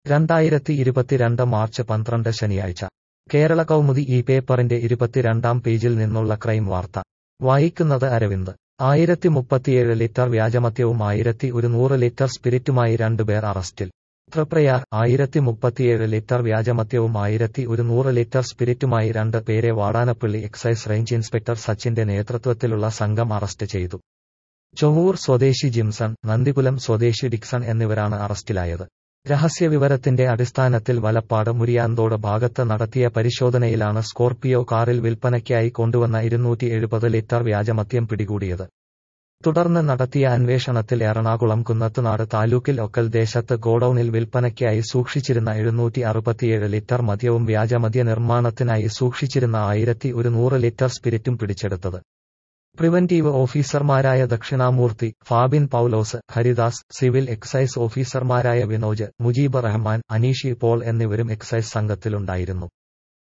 രണ്ടായിരത്തി ഇരുപത്തിരണ്ട് മാർച്ച് പന്ത്രണ്ട് ശനിയാഴ്ച കേരള കൗമുദി ഈ പേപ്പറിന്റെ ഇരുപത്തിരണ്ടാം പേജിൽ നിന്നുള്ള ക്രൈം വാർത്ത വായിക്കുന്നത് അരവിന്ദ് ആയിരത്തി മുപ്പത്തിയേഴ് ലിറ്റർ വ്യാജമദ്യവും ആയിരത്തി ഒരുന്നൂറ് ലിറ്റർ സ്പിരിറ്റുമായി രണ്ടുപേർ അറസ്റ്റിൽ തൃപ്രയാർ ആയിരത്തി മുപ്പത്തിയേഴ് ലിറ്റർ വ്യാജമദ്യവും ആയിരത്തി ഒരുന്നൂറ് ലിറ്റർ സ്പിരിറ്റുമായി രണ്ട് പേരെ വാടാനപ്പള്ളി എക്സൈസ് റേഞ്ച് ഇൻസ്പെക്ടർ സച്ചിന്റെ നേതൃത്വത്തിലുള്ള സംഘം അറസ്റ്റ് ചെയ്തു ചൊവ്വൂർ സ്വദേശി ജിംസൺ നന്ദികുലം സ്വദേശി ഡിക്സൺ എന്നിവരാണ് അറസ്റ്റിലായത് രഹസ്യവിവരത്തിന്റെ അടിസ്ഥാനത്തിൽ വലപ്പാട് മുരിയാന്തോട് ഭാഗത്ത് നടത്തിയ പരിശോധനയിലാണ് സ്കോർപിയോ കാറിൽ വിൽപ്പനയ്ക്കായി കൊണ്ടുവന്ന ഇരുന്നൂറ്റി എഴുപത് ലിറ്റർ വ്യാജമദ്യം പിടികൂടിയത് തുടർന്ന് നടത്തിയ അന്വേഷണത്തിൽ എറണാകുളം കുന്നത്തുനാട് താലൂക്കിൽ ഒക്കൽ ദേശത്ത് ഗോഡൌണിൽ വിൽപ്പനയ്ക്കായി സൂക്ഷിച്ചിരുന്ന എഴുന്നൂറ്റി അറുപത്തിയേഴ് ലിറ്റർ മദ്യവും വ്യാജമദ്യ നിർമ്മാണത്തിനായി സൂക്ഷിച്ചിരുന്ന ആയിരത്തി ഒരുന്നൂറ് ലിറ്റർ സ്പിരിറ്റും പിടിച്ചെടുത്തത് പ്രിവന്റീവ് ഓഫീസർമാരായ ദക്ഷിണാമൂർത്തി ഫാബിൻ പൌലോസ് ഹരിദാസ് സിവിൽ എക്സൈസ് ഓഫീസർമാരായ വിനോജ് മുജീബ് റഹ്മാൻ അനീഷി പോൾ എന്നിവരും എക്സൈസ് സംഘത്തിലുണ്ടായിരുന്നു